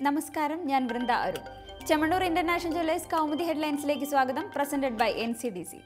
നമസ്കാരം ഞാൻ Vrinda Arun Chemmanur international jewellers Kaumudi ഹെഡ്ലൈൻസിലേക്ക് സ്വാഗതം presented by N C D C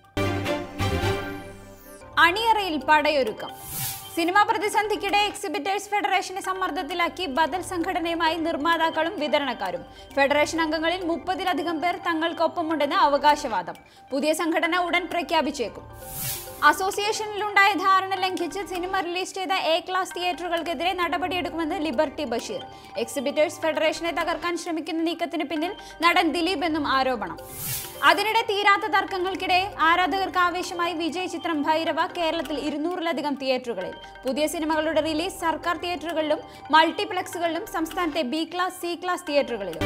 അണിയറയിൽ പടയൊരുക്കം സിനിമാ പ്രതിസന്ധിക്കിടെ എക്സിബിറ്റേഴ്സ് ഫെഡറേഷനെ സമ്മർദ്ദത്തിലാക്കി ബദൽ സംഘടനയുമായി നിർമ്മാതാക്കളും വിതരണക്കാരും ഫെഡറേഷൻ അംഗങ്ങളിൽ മുപ്പതിലധികം പേർ തങ്ങൾക്കൊപ്പമുണ്ടെന്ന് അവകാശവാദം പുതിയ സംഘടന ഉടൻ പ്രഖ്യാപിച്ചേക്കും അസോസിയേഷനിലുണ്ടായ ധാരണ ലംഘിച്ച് സിനിമ റിലീസ് ചെയ്ത എ ക്ലാസ് തിയേറ്ററുകൾക്കെതിരെ നടപടിയെടുക്കുമെന്ന് ലിബർട്ടി ബഷീർ എക്സിബിറ്റേഴ്സ് ഫെഡറേഷനെ തകർക്കാൻ ശ്രമിക്കുന്ന നീക്കത്തിന് പിന്നിൽ നടൻ ദിലീപ് എന്നും ആരോപണം അതിനിടെ തീരാത്ത തർക്കങ്ങൾക്കിടെ ആരാധകർക്ക് ആവേശമായി വിജയ് ചിത്രം ഭൈരവ കേരളത്തിൽ ഇരുന്നൂറിലധികം തിയേറ്ററുകളിൽ പുതിയ സിനിമകളുടെ റിലീസ് സർക്കാർ തിയേറ്ററുകളിലും മൾട്ടിപ്ലക്സുകളിലും സംസ്ഥാനത്തെ ബി ക്ലാസ് സി ക്ലാസ് തിയേറ്ററുകളിലും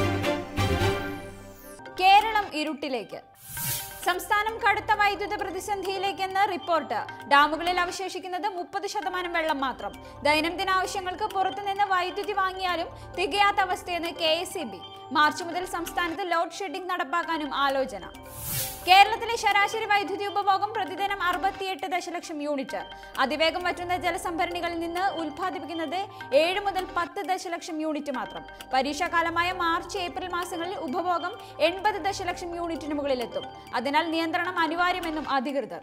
കേരളം ഇരുട്ടിലേക്ക് സംസ്ഥാനം കടുത്ത വൈദ്യുത പ്രതിസന്ധിയിലേക്കെന്ന് റിപ്പോർട്ട് ഡാമുകളിൽ അവശേഷിക്കുന്നത് മുപ്പത് ശതമാനം വെള്ളം മാത്രം ദൈനംദിന ആവശ്യങ്ങൾക്ക് പുറത്തുനിന്ന് വൈദ്യുതി വാങ്ങിയാലും തികയാത്ത അവസ്ഥയെന്ന് കെ മാർച്ച് മുതൽ സംസ്ഥാനത്ത് ലോഡ് ഷെഡിംഗ് നടപ്പാക്കാനും ആലോചന കേരളത്തിലെ ശരാശരി വൈദ്യുതി ഉപഭോഗം പ്രതിദിനം അറുപത്തിയെട്ട് ദശലക്ഷം യൂണിറ്റ് അതിവേഗം വറ്റുന്ന ജലസംഭരണികളിൽ നിന്ന് ഉൽപ്പാദിപ്പിക്കുന്നത് ഏഴ് മുതൽ പത്ത് ദശലക്ഷം യൂണിറ്റ് മാത്രം പരീക്ഷാകാലമായ മാർച്ച് ഏപ്രിൽ മാസങ്ങളിൽ ഉപഭോഗം എൺപത് ദശലക്ഷം യൂണിറ്റിന് മുകളിലെത്തും അതിനാൽ നിയന്ത്രണം അനിവാര്യമെന്നും അധികൃതർ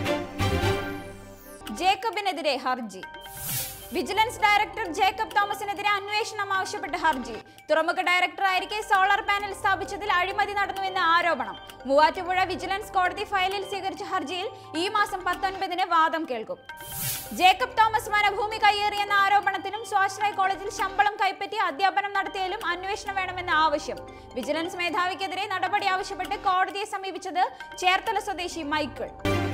ജേക്കബിനെതിരെ ഹർജി വിജിലൻസ് ഡയറക്ടർ ജേക്കബ് തോമസിനെതിരെ അന്വേഷണം ആവശ്യപ്പെട്ട ഹർജി തുറമുഖ ഡയറക്ടറായിരിക്കെ സോളാർ പാനൽ സ്ഥാപിച്ചതിൽ അഴിമതി നടന്നുവെന്ന ആരോപണം മൂവാറ്റുപുഴ വിജിലൻസ് കോടതി ഫയലിൽ സ്വീകരിച്ച ഹർജിയിൽ ഈ മാസം പത്തൊൻപതിന് വാദം കേൾക്കും ജേക്കബ് തോമസ് വനഭൂമി കയ്യേറിയെന്ന ആരോപണത്തിനും സ്വാശ്രയ കോളേജിൽ ശമ്പളം കൈപ്പറ്റി അധ്യാപനം നടത്തിയാലും അന്വേഷണം വേണമെന്ന ആവശ്യം വിജിലൻസ് മേധാവിക്കെതിരെ നടപടി ആവശ്യപ്പെട്ട് കോടതിയെ സമീപിച്ചത് ചേർത്തല സ്വദേശി മൈക്കിൾ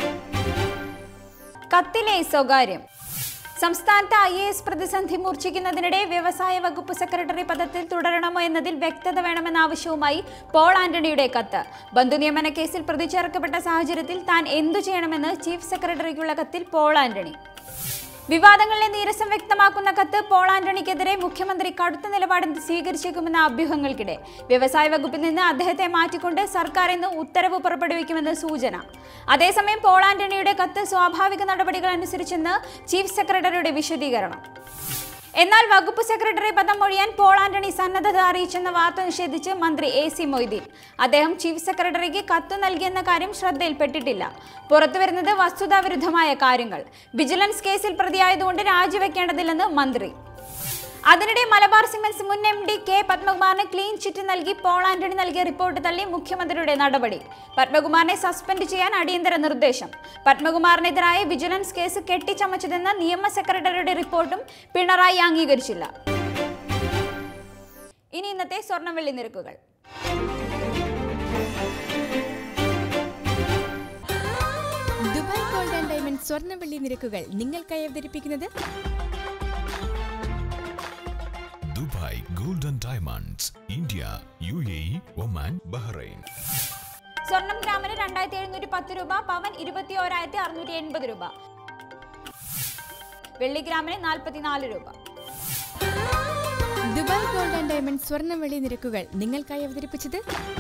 കത്തിലെ സ്വകാര്യം സംസ്ഥാനത്ത് ഐ എ എസ് പ്രതിസന്ധി മൂർച്ഛിക്കുന്നതിനിടെ വ്യവസായ വകുപ്പ് സെക്രട്ടറി പദത്തിൽ തുടരണമോ എന്നതിൽ വ്യക്തത വേണമെന്ന ആവശ്യവുമായി പോൾ ആന്റണിയുടെ കത്ത് ബന്ധുനിയമന കേസിൽ പ്രതി ചേർക്കപ്പെട്ട സാഹചര്യത്തിൽ താൻ എന്തു ചെയ്യണമെന്ന് ചീഫ് സെക്രട്ടറിക്കുള്ള കത്തിൽ പോൾ ആന്റണി വിവാദങ്ങളിലെ നീരസം വ്യക്തമാക്കുന്ന കത്ത് പോൾ ആന്റണിക്കെതിരെ മുഖ്യമന്ത്രി കടുത്ത നിലപാട് സ്വീകരിച്ചേക്കുമെന്ന അഭ്യൂഹങ്ങൾക്കിടെ വ്യവസായ വകുപ്പിൽ നിന്ന് അദ്ദേഹത്തെ മാറ്റിക്കൊണ്ട് സർക്കാർ ഇന്ന് ഉത്തരവ് പുറപ്പെടുവിക്കുമെന്ന് സൂചന അതേസമയം പോൾ ആന്റണിയുടെ കത്ത് സ്വാഭാവിക നടപടികൾ അനുസരിച്ചെന്ന് ചീഫ് സെക്രട്ടറിയുടെ വിശദീകരണം എന്നാൽ വകുപ്പ് സെക്രട്ടറി പദം ഒഴിയാൻ പോൾ ആന്റണി സന്നദ്ധത അറിയിച്ചെന്ന വാർത്ത നിഷേധിച്ച് മന്ത്രി എ സി മൊയ്തീൻ അദ്ദേഹം ചീഫ് സെക്രട്ടറിക്ക് കത്ത് നൽകിയെന്ന കാര്യം ശ്രദ്ധയിൽപ്പെട്ടിട്ടില്ല പുറത്തുവരുന്നത് വസ്തുതാവിരുദ്ധമായ കാര്യങ്ങൾ വിജിലൻസ് കേസിൽ പ്രതിയായതുകൊണ്ട് രാജിവെക്കേണ്ടതില്ലെന്ന് മന്ത്രി അതിനിടെ മലബാർ സിമന്റ്സ് മുൻ എം ഡി കെ പത്മകുമാറിന് ക്ലീൻ ചിറ്റ് നൽകി പോൾ ആന്റണി നൽകിയ റിപ്പോർട്ട് തള്ളി മുഖ്യമന്ത്രിയുടെ നടപടി പത്മകുമാറിനെ സസ്പെൻഡ് ചെയ്യാൻ അടിയന്തര നിർദ്ദേശം പത്മകുമാറിനെതിരായ വിജിലൻസ് കേസ് കെട്ടിച്ചമച്ചതെന്ന നിയമ സെക്രട്ടറിയുടെ റിപ്പോർട്ടും പിണറായി അംഗീകരിച്ചില്ല ഇനി ഇന്നത്തെ സ്വർണ്ണവെള്ളി നിരക്കുകൾ ദുബായ് ഗോൾഡ് ആൻഡ് ഡയമണ്ട് സ്വർണ്ണ വെള്ളി നിരക്കുകൾ നിങ്ങൾക്കായി അവതരിപ്പിക്കുന്നത് Dubai golden diamonds India U A E Oman Bahrain സ്വർണം ഗ്രാമിന് രണ്ടായിരത്തി എഴുന്നൂറ്റി പത്ത് രൂപ പവൻ ഇരുപത്തി ഓരായിരത്തി അറുന്നൂറ്റി എൺപത് രൂപ വെള്ളി ഗ്രാമിന് നാൽപ്പത്തിനാല് രൂപ ദുബായ് ഗോൾഡ് ആൻഡ് ഡയമണ്ട് സ്വർണ്ണ വെള്ളി നിരക്കുകൾ നിങ്ങൾക്കായി അവതരിപ്പിച്ചത്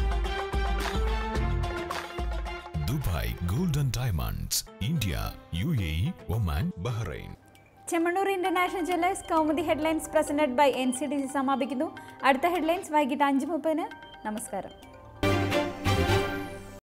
Dubai golden diamonds India U A E Oman Bahrain Chemmannur international jewellers Kaumudi headlines presented by N C D C സമാപിക്കുന്നു അടുത്ത ഹെഡ്ലൈൻസ് വൈകിട്ട് അഞ്ച് മുപ്പതിന് നമസ്കാരം